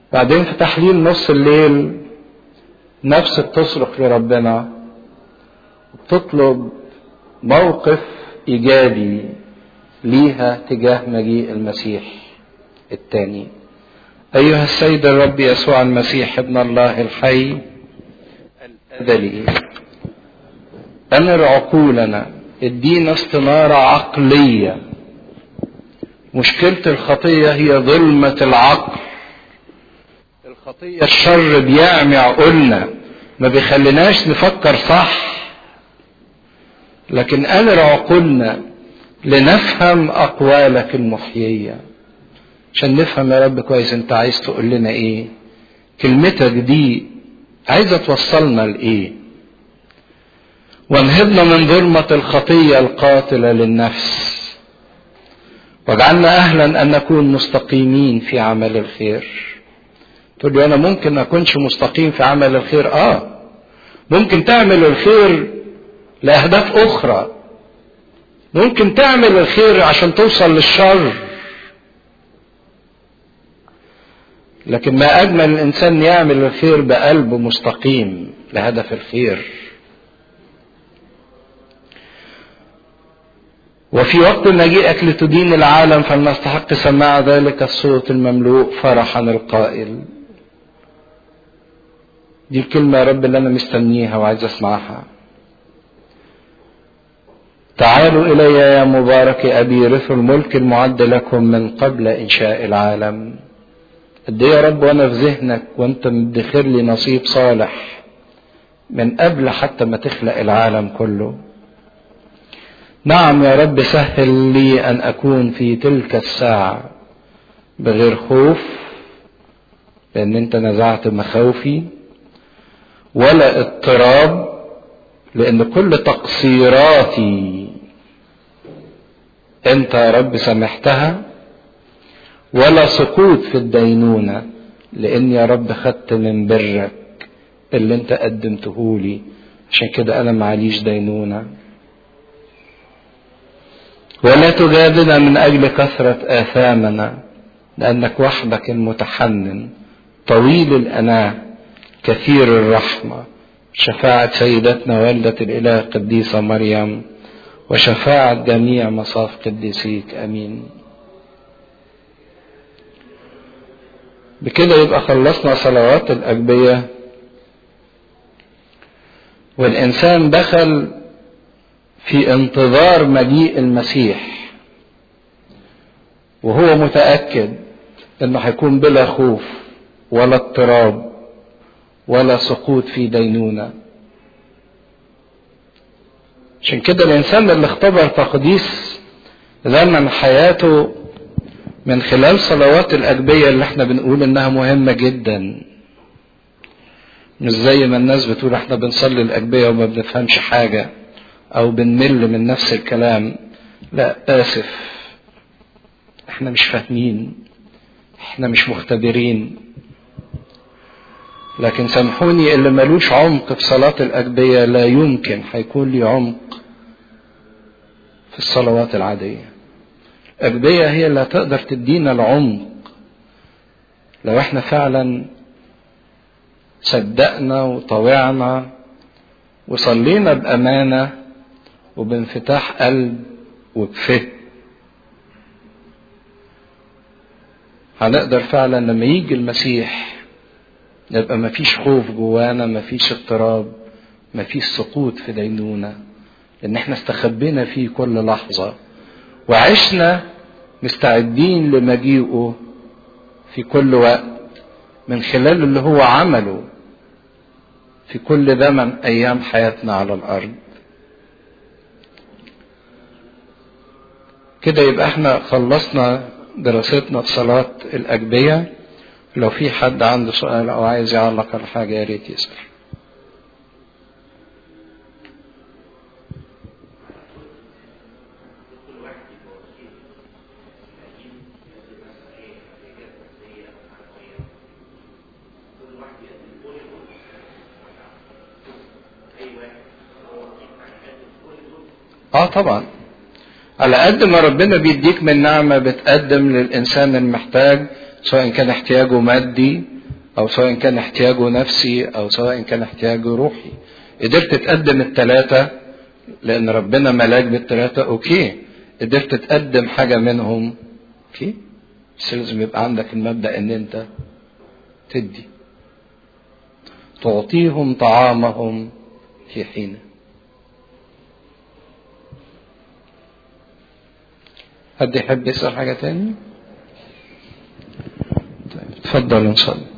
بعدين في تحليل نص الليل نفسك تصرخ لربنا وتطلب موقف ايجابي ليها تجاه مجيء المسيح الثاني ايها السيد الرب يسوع المسيح ابن الله الحي الازلي انر عقولنا ادينا استناره عقليه مشكله الخطيه هي ظلمه العقل الخطيه الشر بيعمي عقولنا ما بيخليناش نفكر صح لكن انر عقولنا لنفهم اقوالك المحييه عشان نفهم يا رب كويس انت عايز تقول لنا ايه كلمتك دي عايزه توصلنا لايه وانهضنا من ظلمه الخطيه القاتله للنفس واجعلنا اهلا ان نكون مستقيمين في عمل الخير تقول لي انا ممكن اكونش مستقيم في عمل الخير اه ممكن تعمل الخير لاهداف اخرى ممكن تعمل الخير عشان توصل للشر لكن ما اجمل الانسان يعمل الخير بقلب مستقيم لهدف الخير وفي وقت مجيئك لتدين العالم فلنستحق سماع ذلك الصوت المملوء فرحا القائل دي الكلمة يا رب اللي أنا مستنيها وعايز أسمعها تعالوا إلي يا مبارك أبي رث الملك المعد لكم من قبل إنشاء العالم قد إيه يا رب وأنا في ذهنك وأنت مدخر لي نصيب صالح من قبل حتى ما تخلق العالم كله نعم يا رب سهل لي أن أكون في تلك الساعة بغير خوف لأن أنت نزعت مخاوفي ولا اضطراب لأن كل تقصيراتي أنت يا رب سامحتها ولا سقوط في الدينونة لأن يا رب خدت من برك اللي أنت قدمته لي عشان كده أنا معليش دينونة ولا تجادنا من أجل كثرة آثامنا لأنك وحدك المتحنن طويل الأناة كثير الرحمة شفاعة سيدتنا والدة الإله القديسة مريم وشفاعة جميع مصاف قديسيك أمين بكده يبقى خلصنا صلوات الأجبية والإنسان دخل في انتظار مجيء المسيح وهو متأكد انه هيكون بلا خوف ولا اضطراب ولا سقوط في دينونة عشان كده الانسان اللي اختبر تقديس زمن حياته من خلال صلوات الأجبية اللي احنا بنقول انها مهمة جدا مش زي ما الناس بتقول احنا بنصلي الأجبية وما بنفهمش حاجة او بنمل من نفس الكلام لا اسف احنا مش فاهمين احنا مش مختبرين لكن سامحوني اللي ملوش عمق في صلاة الأجبية لا يمكن هيكون لي عمق في الصلوات العادية الأجبية هي اللي هتقدر تدينا العمق لو احنا فعلا صدقنا وطوعنا وصلينا بأمانة وبانفتاح قلب وبفهم هنقدر فعلا لما يجي المسيح يبقى مفيش خوف جوانا مفيش اضطراب مفيش سقوط في دينونة لان احنا استخبينا فيه كل لحظة وعشنا مستعدين لمجيئه في كل وقت من خلال اللي هو عمله في كل زمن ايام حياتنا على الارض كده يبقى احنا خلصنا دراستنا في صلاة الأجبية لو في حد عنده سؤال أو عايز يعلق على حاجة يا ريت يسأل اه طبعا على قد ما ربنا بيديك من نعمة بتقدم للإنسان المحتاج سواء كان احتياجه مادي او سواء كان احتياجه نفسي او سواء كان احتياجه روحي قدرت تقدم الثلاثة لان ربنا ملاك بالثلاثة اوكي قدرت تقدم حاجة منهم اوكي بس لازم يبقى عندك المبدأ ان انت تدي تعطيهم طعامهم في حينه حد يحب يسأل حاجة تاني؟ طيب اتفضل نصلي